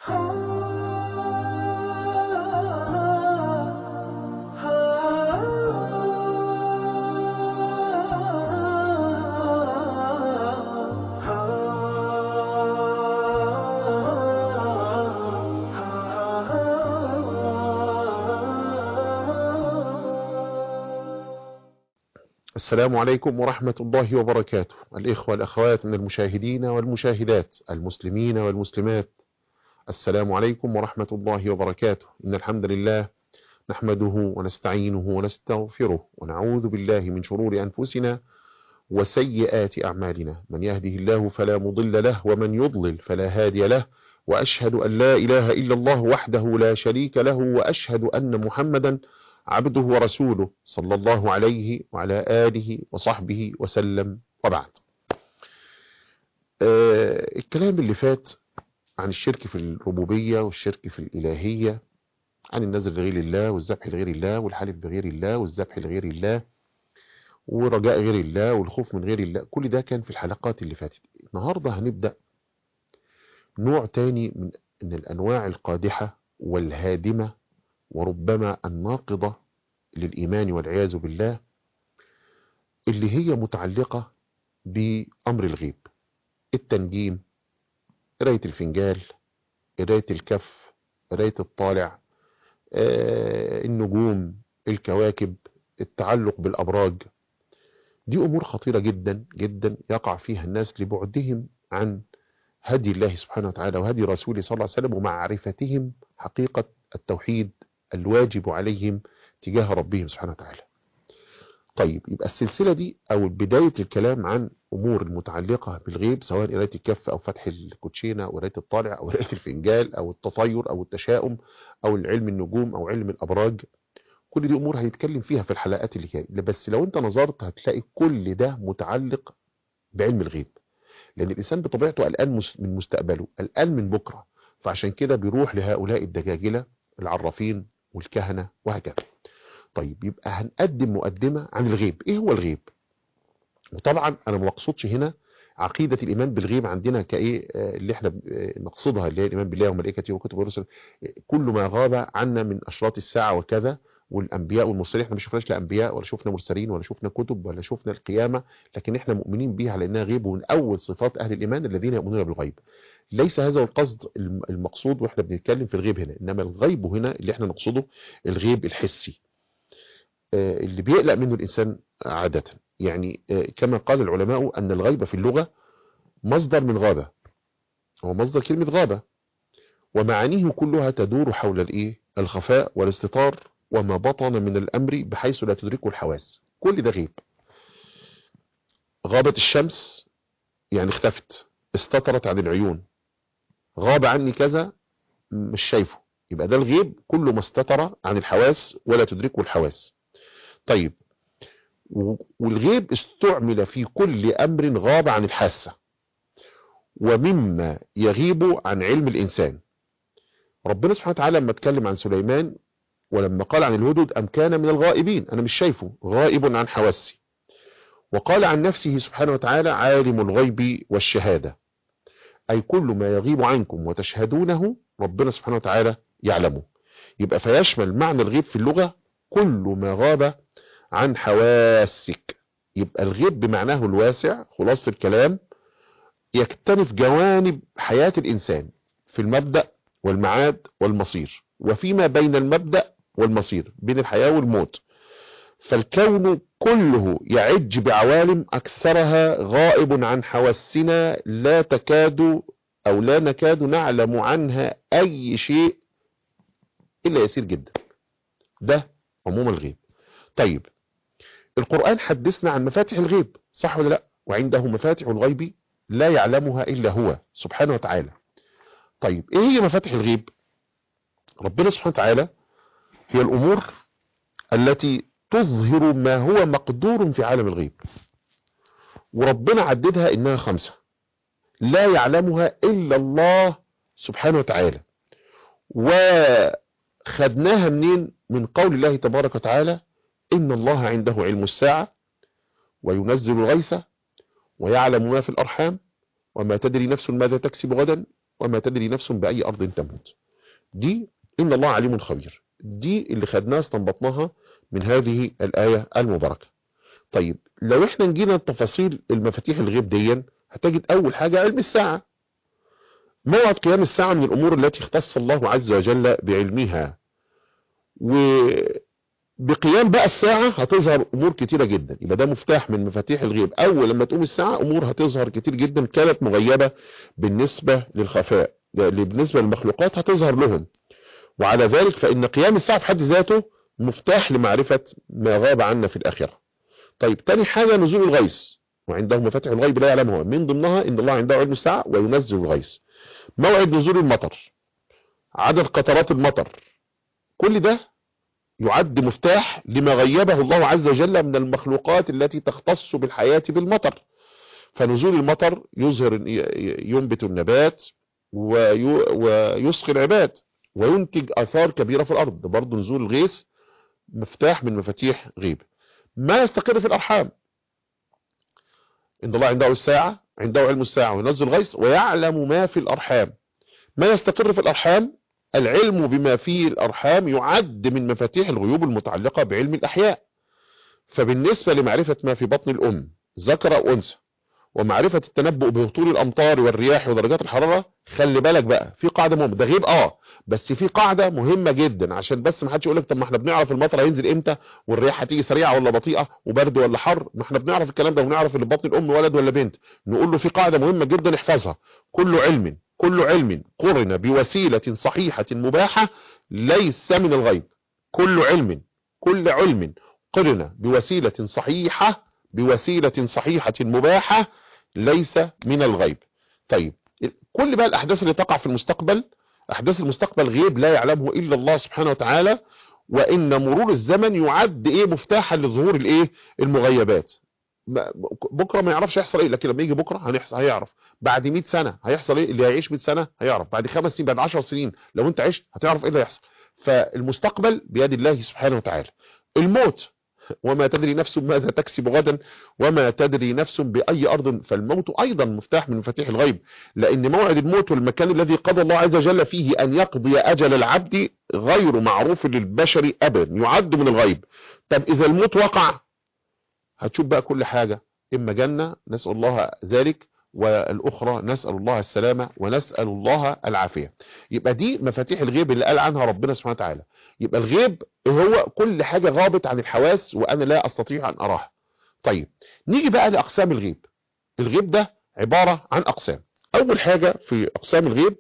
السلام عليكم ورحمة الله وبركاته الإخوة والأخوات من المشاهدين والمشاهدات المسلمين والمسلمات السلام عليكم ورحمة الله وبركاته إن الحمد لله نحمده ونستعينه ونستغفره ونعوذ بالله من شرور أنفسنا وسيئات أعمالنا من يهده الله فلا مضل له ومن يضلل فلا هادي له وأشهد أن لا إله إلا الله وحده لا شريك له وأشهد أن محمدا عبده ورسوله صلى الله عليه وعلى آله وصحبه وسلم وبعد آه الكلام اللي فات عن الشرك في الربوبية والشرك في الإلهية عن النذر لغير الله والذبح لغير الله والحلف بغير الله والذبح لغير الله ورجاء غير الله والخوف من غير الله كل ده كان في الحلقات اللي فاتت النهاردة هنبدأ نوع تاني من, من الأنواع القادحة والهادمة وربما الناقضة للإيمان والعياذ بالله اللي هي متعلقة بأمر الغيب التنجيم قراية الفنجال قراية الكف قراية الطالع آه النجوم الكواكب التعلق بالأبراج دي أمور خطيرة جدا جدا يقع فيها الناس لبعدهم عن هدي الله سبحانه وتعالى وهدي رسوله صلى الله عليه وسلم ومعرفتهم حقيقة التوحيد الواجب عليهم تجاه ربهم سبحانه وتعالى طيب يبقى السلسلة دي او بداية الكلام عن امور المتعلقة بالغيب سواء قراية الكف او فتح الكوتشينة او قراية الطالع او قراية الفنجال او التطير او التشاؤم او العلم النجوم او علم الابراج كل دي امور هنتكلم فيها في الحلقات اللي جايه بس لو انت نظرت هتلاقي كل ده متعلق بعلم الغيب لان الانسان بطبيعته قلقان من مستقبله قلقان من بكره فعشان كده بيروح لهؤلاء الدجاجله العرافين والكهنة وهكذا طيب يبقى هنقدم مقدمة عن الغيب ايه هو الغيب وطبعا انا ما بقصدش هنا عقيدة الايمان بالغيب عندنا كايه اللي احنا نقصدها اللي هي الايمان بالله وملائكته وكتبه ورسله كل ما غاب عنا من اشراط الساعة وكذا والانبياء والمرسلين احنا ما شفناش لا انبياء ولا شفنا مرسلين ولا شفنا كتب ولا شفنا القيامة لكن احنا مؤمنين بيها لانها غيب ومن اول صفات اهل الايمان الذين يؤمنون بالغيب ليس هذا هو القصد المقصود واحنا بنتكلم في الغيب هنا انما الغيب هنا اللي احنا نقصده الغيب الحسي اللي بيقلق منه الانسان عادة يعني كما قال العلماء ان الغيب في اللغة مصدر من غابة هو مصدر كلمة غابة ومعانيه كلها تدور حول الايه الخفاء والاستطار وما بطن من الامر بحيث لا تدركه الحواس كل ده غيب غابت الشمس يعني اختفت استطرت عن العيون غاب عني كذا مش شايفه يبقى ده الغيب كله ما استتر عن الحواس ولا تدركه الحواس طيب والغيب استعمل في كل امر غاب عن الحاسة ومما يغيب عن علم الانسان ربنا سبحانه وتعالى لما اتكلم عن سليمان ولما قال عن الهدد ام كان من الغائبين انا مش شايفه غائب عن حواسي وقال عن نفسه سبحانه وتعالى عالم الغيب والشهادة أي كل ما يغيب عنكم وتشهدونه ربنا سبحانه وتعالى يعلمه يبقى فيشمل معنى الغيب في اللغة كل ما غاب عن حواسك يبقى الغيب بمعناه الواسع خلاصة الكلام يكتنف جوانب حياة الإنسان في المبدأ والمعاد والمصير وفيما بين المبدأ والمصير بين الحياة والموت فالكون كله يعج بعوالم أكثرها غائب عن حواسنا لا تكاد أو لا نكاد نعلم عنها أي شيء إلا يسير جدا ده عموم الغيب طيب القرآن حدثنا عن مفاتح الغيب صح ولا لا وعنده مفاتح الغيب لا يعلمها إلا هو سبحانه وتعالى طيب إيه هي مفاتح الغيب ربنا سبحانه وتعالى هي الأمور التي تظهر ما هو مقدور في عالم الغيب وربنا عددها إنها خمسة لا يعلمها إلا الله سبحانه وتعالى وخدناها منين من قول الله تبارك وتعالى إن الله عنده علم الساعة وينزل الغيث ويعلم ما في الأرحام وما تدري نفس ماذا تكسب غدا وما تدري نفس بأي أرض تموت دي إن الله عليم خبير دي اللي خدناها استنبطناها من هذه الآية المباركة طيب لو احنا نجينا تفاصيل المفاتيح الغيب دي هتجد أول حاجة علم الساعة موعد قيام الساعة من الأمور التي اختص الله عز وجل بعلمها وبقيام بقى الساعة هتظهر أمور كتيرة جدا يبقى ده مفتاح من مفاتيح الغيب أول لما تقوم الساعة أمور هتظهر كتير جدا كانت مغيبة بالنسبة للخفاء بالنسبة للمخلوقات هتظهر لهم وعلى ذلك فإن قيام الساعة في حد ذاته مفتاح لمعرفة ما غاب عنا في الآخرة طيب تاني حاجة نزول الغيث وعنده مفاتيح الغيب لا يعلمها من ضمنها إن الله عنده علم الساعة وينزل الغيث موعد نزول المطر عدد قطرات المطر كل ده يعد مفتاح لما غيبه الله عز وجل من المخلوقات التي تختص بالحياة بالمطر فنزول المطر يظهر ينبت النبات ويسقي العباد وينتج اثار كبيرة في الارض برضه نزول الغيث مفتاح من مفاتيح غيب ما يستقر في الارحام ان الله عنده الساعة عنده علم الساعة وينزل الغيث ويعلم ما في الارحام ما يستقر في الارحام العلم بما في الارحام يعد من مفاتيح الغيوب المتعلقة بعلم الاحياء فبالنسبة لمعرفة ما في بطن الام ذكر او انثى ومعرفة التنبؤ بهطول الامطار والرياح ودرجات الحرارة خلي بالك بقى في قاعدة مهمة ده غيب اه بس في قاعدة مهمة جدا عشان بس ما حدش يقول لك طب ما احنا بنعرف المطر هينزل امتى والرياح هتيجي سريعة ولا بطيئة وبرد ولا حر ما احنا بنعرف الكلام ده ونعرف ان بطن الام ولد ولا بنت نقول له في قاعدة مهمة جدا احفظها كل علم كل علم قرن بوسيلة صحيحة مباحة ليس من الغيب كل علم كل علم قرن بوسيلة صحيحة بوسيلة صحيحة مباحة ليس من الغيب طيب كل بقى الاحداث اللي تقع في المستقبل احداث المستقبل غيب لا يعلمه الا الله سبحانه وتعالى وان مرور الزمن يعد ايه مفتاحا لظهور الايه المغيبات بكره ما يعرفش يحصل ايه لكن لما يجي بكره هنحصل هيعرف بعد 100 سنه هيحصل ايه اللي هيعيش 100 سنه هيعرف بعد خمس سنين بعد 10 سنين لو انت عشت هتعرف ايه اللي هيحصل فالمستقبل بيد الله سبحانه وتعالى الموت وما تدري نفس ماذا تكسب غدا وما تدري نفس بأي أرض فالموت أيضا مفتاح من مفاتيح الغيب لأن موعد الموت والمكان الذي قضى الله عز وجل فيه أن يقضي أجل العبد غير معروف للبشر أبدا يعد من الغيب طب إذا الموت وقع هتشوف بقى كل حاجة إما جنة نسأل الله ذلك والأخرى نسأل الله السلامة ونسأل الله العافية يبقى دي مفاتيح الغيب اللي قال عنها ربنا سبحانه وتعالى يبقى الغيب هو كل حاجة غابت عن الحواس وأنا لا أستطيع أن أراها طيب نيجي بقى لأقسام الغيب الغيب ده عبارة عن أقسام أول حاجة في أقسام الغيب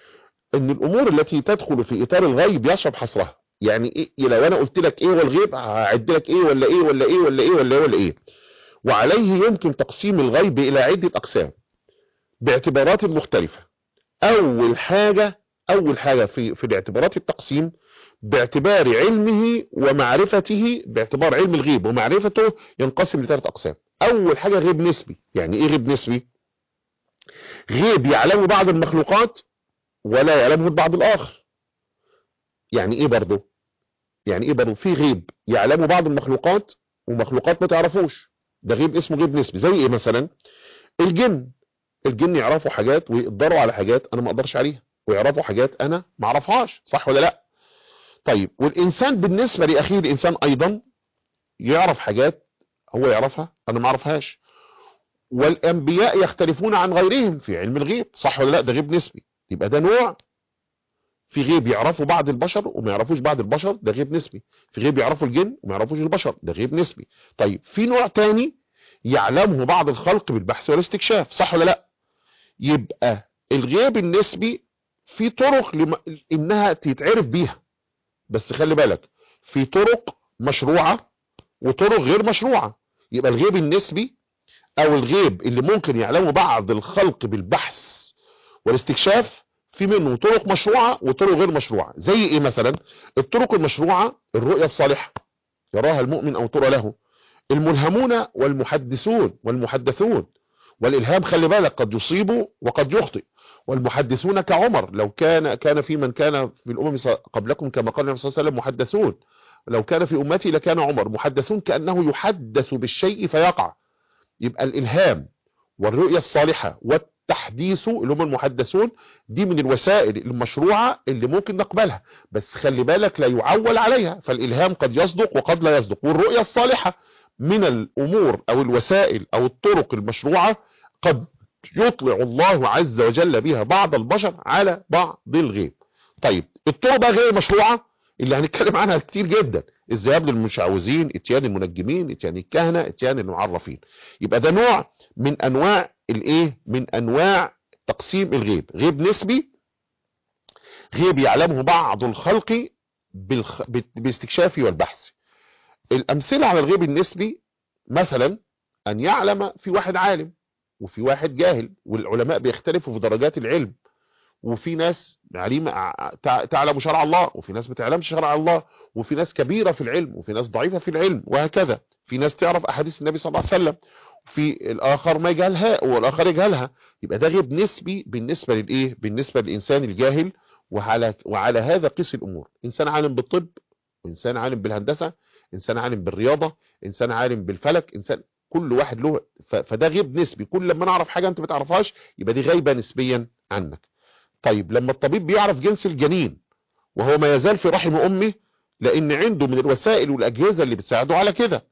أن الأمور التي تدخل في إطار الغيب يصعب حصرها يعني إيه لو أنا قلت لك إيه هو الغيب هعد لك إيه ولا إيه ولا إيه ولا إيه ولا إيه ولا إيه وعليه يمكن تقسيم الغيب إلى عدة أقسام باعتبارات مختلفة أول حاجة أول حاجة في في الاعتبارات التقسيم باعتبار علمه ومعرفته باعتبار علم الغيب ومعرفته ينقسم لثلاث أقسام أول حاجة غيب نسبي يعني إيه غيب نسبي غيب يعلمه بعض المخلوقات ولا يعلمه البعض الآخر يعني إيه برضه يعني إيه برضه في غيب يعلمه بعض المخلوقات ومخلوقات ما تعرفوش ده غيب اسمه غيب نسبي زي إيه مثلا الجن الجن يعرفوا حاجات ويقدروا على حاجات أنا ما أقدرش عليها ويعرفوا حاجات أنا ما أعرفهاش صح ولا لأ طيب والإنسان بالنسبة لأخيه الإنسان أيضا يعرف حاجات هو يعرفها أنا ما أعرفهاش والأنبياء يختلفون عن غيرهم في علم الغيب صح ولا لا ده غيب نسبي يبقى ده نوع في غيب يعرفوا بعض البشر وما يعرفوش بعض البشر ده غيب نسبي في غيب يعرفوا الجن وما يعرفوش البشر ده غيب نسبي طيب في نوع تاني يعلمه بعض الخلق بالبحث والاستكشاف صح ولا لا يبقى الغيب النسبي في طرق لم... انها تتعرف بيها بس خلي بالك في طرق مشروعة وطرق غير مشروعة يبقى الغيب النسبي او الغيب اللي ممكن يعلمه بعض الخلق بالبحث والاستكشاف في منه طرق مشروعة وطرق غير مشروعة زي ايه مثلا الطرق المشروعة الرؤية الصالحة يراها المؤمن او ترى له الملهمون والمحدثون والمحدثون والالهام خلي بالك قد يصيب وقد يخطئ والمحدثون كعمر لو كان كان في من كان في الامم قبلكم كما قال النبي صلى الله عليه وسلم محدثون لو كان في امتي لكان عمر محدثون كانه يحدث بالشيء فيقع يبقى الالهام والرؤية الصالحة والتحديث اللي هم المحدثون دي من الوسائل المشروعة اللي ممكن نقبلها بس خلي بالك لا يعول عليها فالإلهام قد يصدق وقد لا يصدق والرؤية الصالحة من الأمور أو الوسائل أو الطرق المشروعة قد يطلع الله عز وجل بها بعض البشر على بعض الغيب طيب الطرق بقى غير مشروعة اللي هنتكلم عنها كتير جدا الذهاب للمشعوذين اتيان المنجمين اتيان الكهنة اتيان المعرفين يبقى ده نوع من انواع الايه من انواع تقسيم الغيب غيب نسبي غيب يعلمه بعض الخلق بالخ... باستكشافه والبحث الامثله على الغيب النسبي مثلا ان يعلم في واحد عالم وفي واحد جاهل والعلماء بيختلفوا في درجات العلم وفي ناس عليمة تعلم شرع الله وفي ناس ما تعلمش شرع الله وفي ناس كبيرة في العلم وفي ناس ضعيفة في العلم وهكذا في ناس تعرف أحاديث النبي صلى الله عليه وسلم في الآخر ما يجهلها والآخر يجهلها يبقى ده غيب نسبي بالنسبة للإيه بالنسبة للإنسان الجاهل وعلى, وعلى هذا قيس الأمور إنسان عالم بالطب وإنسان عالم بالهندسة إنسان عالم بالرياضة إنسان عالم بالفلك إنسان كل واحد له فده غيب نسبي كل لما نعرف حاجة أنت ما تعرفهاش يبقى دي غيبة نسبيا عنك طيب لما الطبيب بيعرف جنس الجنين وهو ما يزال في رحم امه لان عنده من الوسائل والاجهزه اللي بتساعده على كده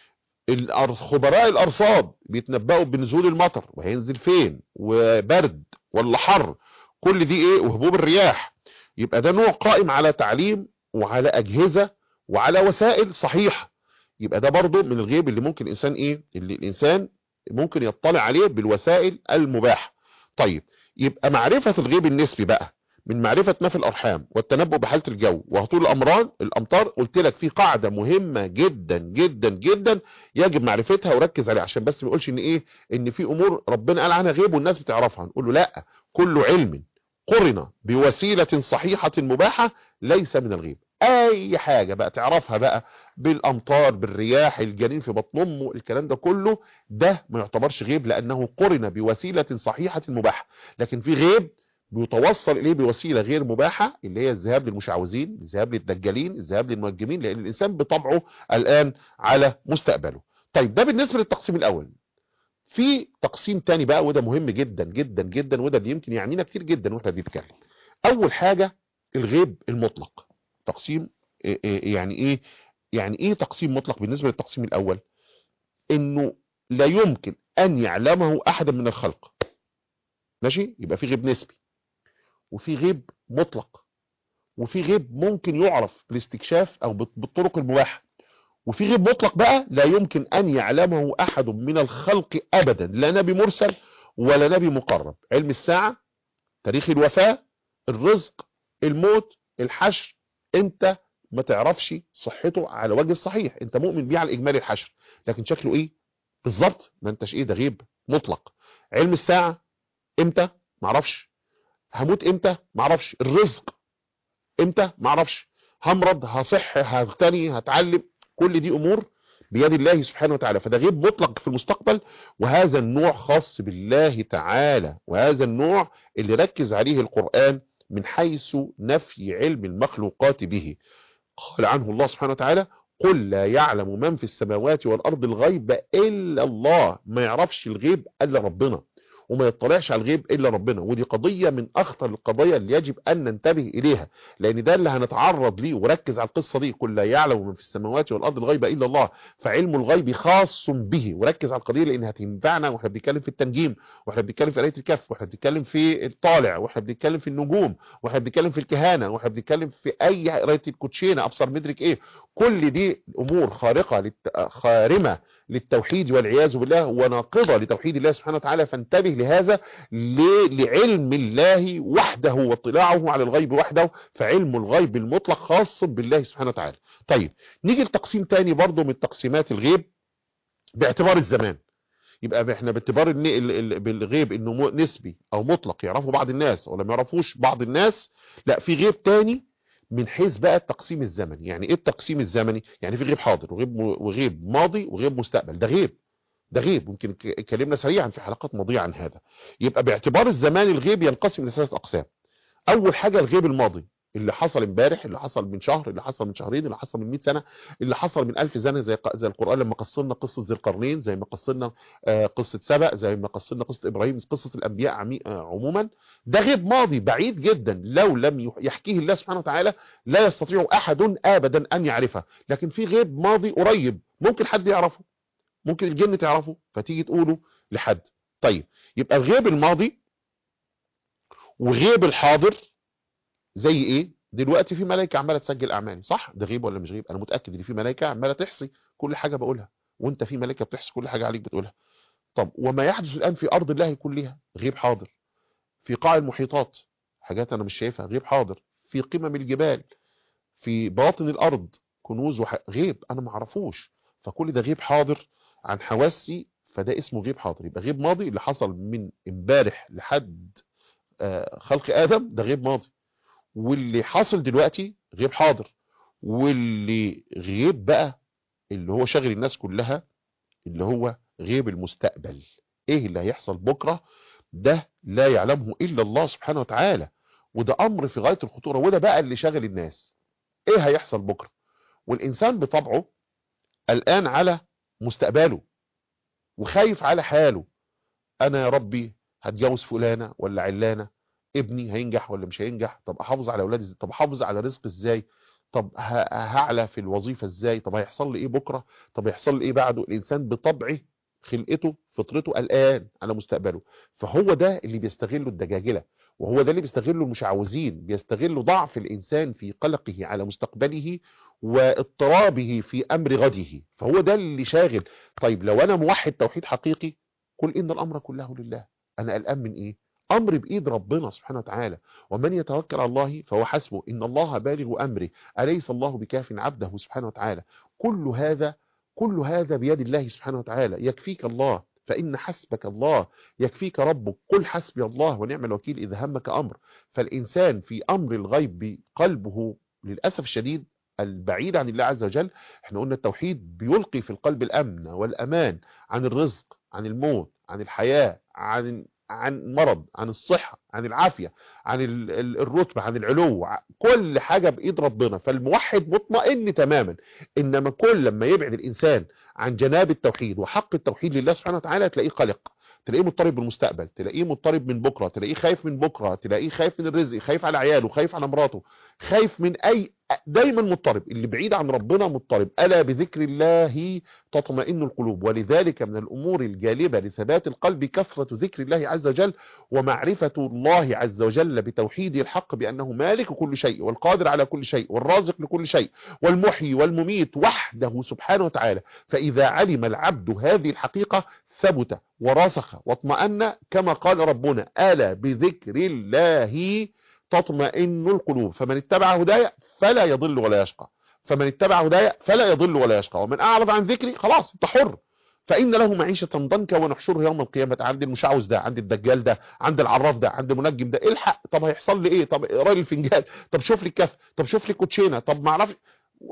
خبراء الارصاد بيتنبأوا بنزول المطر وهينزل فين وبرد ولا حر كل دي ايه وهبوب الرياح يبقى ده نوع قائم على تعليم وعلى اجهزه وعلى وسائل صحيحه يبقى ده برضو من الغيب اللي ممكن الانسان ايه اللي الانسان ممكن يطلع عليه بالوسائل المباحه طيب يبقى معرفة الغيب النسبي بقى من معرفة ما في الأرحام والتنبؤ بحالة الجو وهطول الأمران الأمطار قلت لك في قاعدة مهمة جدا جدا جدا يجب معرفتها وركز عليها عشان بس ما يقولش إن إيه إن في أمور ربنا قال عنها غيب والناس بتعرفها نقول له لا كل علم قرن بوسيلة صحيحة مباحة ليس من الغيب اي حاجة بقى تعرفها بقى بالامطار بالرياح الجنين في بطن امه الكلام ده كله ده ما يعتبرش غيب لانه قرن بوسيلة صحيحة مباحة لكن في غيب بيتوصل اليه بوسيلة غير مباحة اللي هي الذهاب للمشعوذين الذهاب للدجالين الذهاب للمنجمين لان الانسان بطبعه الان على مستقبله طيب ده بالنسبة للتقسيم الاول في تقسيم تاني بقى وده مهم جدا جدا جدا وده اللي يمكن يعنينا كتير جدا واحنا بنتكلم اول حاجة الغيب المطلق تقسيم يعني ايه يعني ايه تقسيم مطلق بالنسبة للتقسيم الاول انه لا يمكن ان يعلمه احد من الخلق ماشي يبقى في غيب نسبي وفي غيب مطلق وفي غيب ممكن يعرف بالاستكشاف او بالطرق المباحه وفي غيب مطلق بقى لا يمكن ان يعلمه احد من الخلق ابدا لا نبي مرسل ولا نبي مقرب علم الساعة تاريخ الوفاة الرزق الموت الحشر انت ما تعرفش صحته على وجه الصحيح انت مؤمن بيه على اجمالي الحشر لكن شكله ايه بالظبط ما انتش ايه ده غيب مطلق علم الساعة امتى معرفش هموت امتى معرفش الرزق امتى معرفش همرض هصح هغتني هتعلم كل دي امور بيد الله سبحانه وتعالى فده غيب مطلق في المستقبل وهذا النوع خاص بالله تعالى وهذا النوع اللي ركز عليه القرآن من حيث نفي علم المخلوقات به قال عنه الله سبحانه وتعالى قل لا يعلم من في السماوات والأرض الغيب إلا الله ما يعرفش الغيب إلا ربنا وما يطلعش على الغيب الا ربنا ودي قضيه من اخطر القضايا اللي يجب ان ننتبه اليها لان ده اللي هنتعرض ليه وركز على القصه دي كل لا يعلم من في السماوات والارض الغيب الا الله فعلم الغيب خاص به وركز على القضيه لان هتنفعنا واحنا بنتكلم في التنجيم واحنا بنتكلم في قرايه الكف واحنا بنتكلم في الطالع واحنا بنتكلم في النجوم واحنا بنتكلم في الكهانه واحنا بنتكلم في اي قرايه الكوتشينه ابصر مدرك ايه كل دي امور خارقه للت... خارمه للتوحيد والعياذ بالله وناقضة لتوحيد الله سبحانه وتعالى فانتبه لهذا لعلم الله وحده واطلاعه على الغيب وحده فعلم الغيب المطلق خاص بالله سبحانه وتعالى طيب نيجي لتقسيم تاني برضو من تقسيمات الغيب باعتبار الزمان يبقى احنا باعتبار بالغيب انه نسبي او مطلق يعرفه بعض الناس ولا ما يعرفوش بعض الناس لا في غيب تاني من حيث بقى التقسيم الزمني يعني ايه التقسيم الزمني يعني في غيب حاضر وغيب وغيب ماضي وغيب مستقبل ده غيب ده غيب ممكن اتكلمنا سريعا في حلقات ماضيه عن هذا يبقى باعتبار الزمان الغيب ينقسم لثلاث اقسام اول حاجه الغيب الماضي اللي حصل امبارح اللي حصل من شهر اللي حصل من شهرين اللي حصل من 100 سنه اللي حصل من 1000 سنه زي زي القران لما قصلنا قصه ذي القرنين زي ما قصلنا قصه سبأ زي ما قصلنا قصه ابراهيم قصه الانبياء عموما ده غيب ماضي بعيد جدا لو لم يحكيه الله سبحانه وتعالى لا يستطيع احد ابدا ان يعرفه لكن في غيب ماضي قريب ممكن حد يعرفه ممكن الجن تعرفه فتيجي تقوله لحد طيب يبقى الغيب الماضي وغيب الحاضر زي ايه دلوقتي في ملائكه عماله تسجل اعمالي صح ده غيب ولا مش غيب انا متاكد ان في ملائكه عماله تحصي كل حاجه بقولها وانت في ملائكه بتحصي كل حاجه عليك بتقولها طب وما يحدث الان في ارض الله كلها غيب حاضر في قاع المحيطات حاجات انا مش شايفها غيب حاضر في قمم الجبال في باطن الارض كنوز وح... غيب انا ما اعرفوش فكل ده غيب حاضر عن حواسي فده اسمه غيب حاضر يبقى غيب ماضي اللي حصل من امبارح لحد آه خلق ادم ده غيب ماضي واللي حاصل دلوقتي غيب حاضر واللي غيب بقى اللي هو شاغل الناس كلها اللي هو غيب المستقبل ايه اللي هيحصل بكرة ده لا يعلمه الا الله سبحانه وتعالى وده امر في غاية الخطورة وده بقى اللي شاغل الناس ايه هيحصل بكرة والانسان بطبعه قلقان على مستقبله وخايف على حاله انا يا ربي هتجوز فلانة ولا علانة ابني هينجح ولا مش هينجح طب احافظ على اولادي طب احافظ على رزق ازاي طب هعلى في الوظيفة ازاي طب هيحصل لي ايه بكرة طب هيحصل لي ايه بعده الانسان بطبعه خلقته فطرته قلقان على مستقبله فهو ده اللي بيستغله الدجاجلة وهو ده اللي بيستغله المشعوذين بيستغلوا ضعف الانسان في قلقه على مستقبله واضطرابه في امر غده فهو ده اللي شاغل طيب لو انا موحد توحيد حقيقي قل ان الامر كله لله انا قلقان من ايه امر بايد ربنا سبحانه وتعالى ومن يتوكل على الله فهو حسبه ان الله بالغ امره اليس الله بكاف عبده سبحانه وتعالى كل هذا كل هذا بيد الله سبحانه وتعالى يكفيك الله فإن حسبك الله يكفيك ربك قل حسبي الله ونعم الوكيل إذا همك أمر فالإنسان في أمر الغيب بقلبه للأسف الشديد البعيد عن الله عز وجل احنا قلنا التوحيد بيلقي في القلب الأمن والأمان عن الرزق عن الموت عن الحياة عن عن المرض عن الصحة عن العافية عن الرتبة عن العلو كل حاجة بإيد ربنا فالموحد مطمئن تماما إنما كل لما يبعد الإنسان عن جناب التوحيد وحق التوحيد لله سبحانه وتعالى تلاقيه قلق تلاقيه مضطرب بالمستقبل تلاقيه مضطرب من بكرة تلاقيه خايف من بكرة تلاقيه خايف من الرزق خايف على عياله خايف على مراته خايف من أي دايما مضطرب اللي بعيد عن ربنا مضطرب ألا بذكر الله تطمئن القلوب ولذلك من الأمور الجالبة لثبات القلب كثرة ذكر الله عز وجل ومعرفة الله عز وجل بتوحيد الحق بأنه مالك كل شيء والقادر على كل شيء والرازق لكل شيء والمحيي والمميت وحده سبحانه وتعالى فإذا علم العبد هذه الحقيقة ثبت ورسخ واطمأن كما قال ربنا ألا بذكر الله تطمئن القلوب فمن اتبع هدايا فلا يضل ولا يشقى فمن اتبع هدايا فلا يضل ولا يشقى ومن أعرض عن ذكري خلاص انت حر فإن له معيشة ضنكا ونحشره يوم القيامة عند المشعوذ ده عند الدجال ده عند العراف ده عند المنجم ده الحق طب هيحصل لي ايه طب اقرا لي الفنجان طب شوف لي الكف طب شوف لي الكوتشينه طب ما اعرفش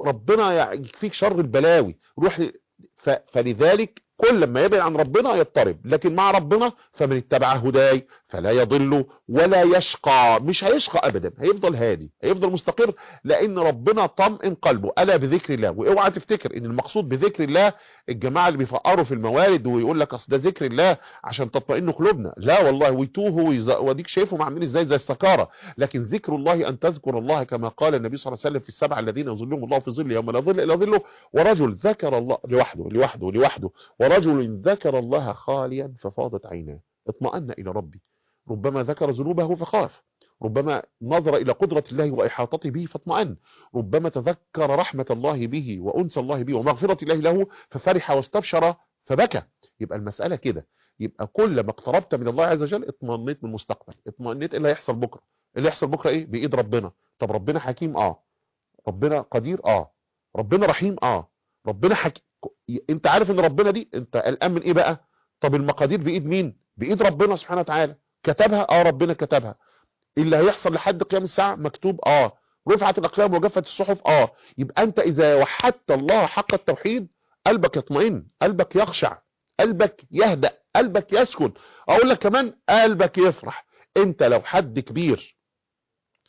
ربنا يكفيك شر البلاوي روح ل... ف... فلذلك كل ما يبعد عن ربنا يضطرب لكن مع ربنا فمن اتبع هداي فلا يضل ولا يشقى مش هيشقى ابدا هيفضل هادي هيفضل مستقر لان ربنا طمئن قلبه الا بذكر الله واوعى تفتكر ان المقصود بذكر الله الجماعه اللي بيفقروا في الموارد ويقول لك اصل ده ذكر الله عشان تطمئن قلوبنا لا والله ويتوه واديك شايفهم عاملين ازاي زي السكاره لكن ذكر الله ان تذكر الله كما قال النبي صلى الله عليه وسلم في السبع الذين يظلهم الله في ظل يوم لا ظل الا ظله ورجل ذكر الله لوحده لوحده لوحده ورجل ذكر الله خاليا ففاضت عيناه اطمأن إلى ربي ربما ذكر ذنوبه فخاف ربما نظر إلى قدرة الله وإحاطته به فاطمأن ربما تذكر رحمة الله به وأنس الله به ومغفرة الله له ففرح واستبشر فبكى يبقى المسألة كده يبقى كل ما اقتربت من الله عز وجل اطمئنيت من المستقبل اطمئنيت اللي هيحصل بكرة اللي يحصل بكرة ايه بإيد ربنا طب ربنا حكيم اه ربنا قدير اه ربنا رحيم اه ربنا حكيم انت عارف ان ربنا دي انت قلقان من ايه بقى طب المقادير بايد مين بايد ربنا سبحانه وتعالى كتبها اه ربنا كتبها اللي هيحصل لحد قيام الساعه مكتوب اه رفعت الاقلام وجفت الصحف اه يبقى انت اذا وحدت الله حق التوحيد قلبك يطمئن قلبك يخشع قلبك يهدأ قلبك يسكن اقول لك كمان قلبك يفرح انت لو حد كبير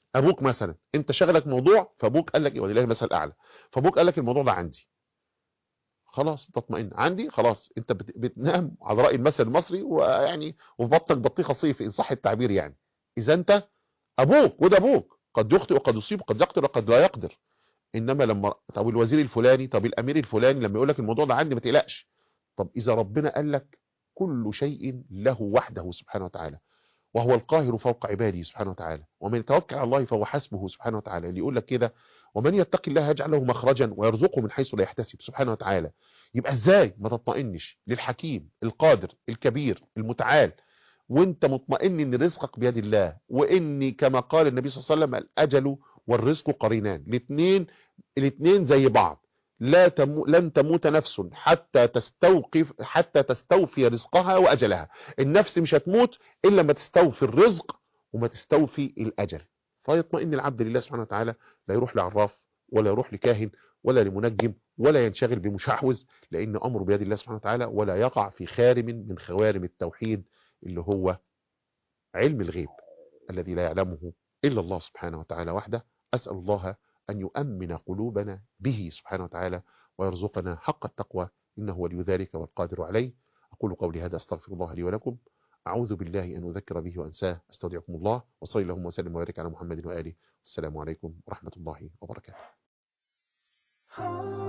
ابوك مثلا انت شغلك موضوع فابوك قال لك ايه ولله المثل الاعلى فابوك قال لك الموضوع ده عندي خلاص بتطمئن عندي خلاص انت بت- بتنام على راي المثل المصري ويعني وفي بطنك بطيخه صيف ان صح التعبير يعني اذا انت ابوك وده ابوك قد يخطئ وقد يصيب قد يقدر وقد لا يقدر انما لما طب الوزير الفلاني طب الامير الفلاني لما يقول لك الموضوع ده عندي ما تقلقش طب اذا ربنا قال لك كل شيء له وحده سبحانه وتعالى وهو القاهر فوق عباده سبحانه وتعالى ومن يتوكل على الله فهو حسبه سبحانه وتعالى اللي يقول لك كده ومن يتق الله يجعل له مخرجا ويرزقه من حيث لا يحتسب سبحانه وتعالى يبقى ازاي ما تطمئنش للحكيم القادر الكبير المتعال وانت مطمئن ان رزقك بيد الله وان كما قال النبي صلى الله عليه وسلم الاجل والرزق قرينان الاثنين الاثنين زي بعض لا تمو لن تموت نفس حتى تستوقف حتى تستوفي رزقها واجلها النفس مش هتموت الا ما تستوفي الرزق وما تستوفي الاجل فيطمئن العبد لله سبحانه وتعالى لا يروح لعراف ولا يروح لكاهن ولا لمنجم ولا ينشغل بمشعوذ لان امره بيد الله سبحانه وتعالى ولا يقع في خارم من خوارم التوحيد اللي هو علم الغيب الذي لا يعلمه الا الله سبحانه وتعالى وحده اسال الله ان يؤمن قلوبنا به سبحانه وتعالى ويرزقنا حق التقوى انه ولي ذلك والقادر عليه اقول قولي هذا استغفر الله لي ولكم اعوذ بالله ان اذكر به وانساه استودعكم الله وصلي اللهم وسلم وبارك على محمد واله السلام عليكم ورحمه الله وبركاته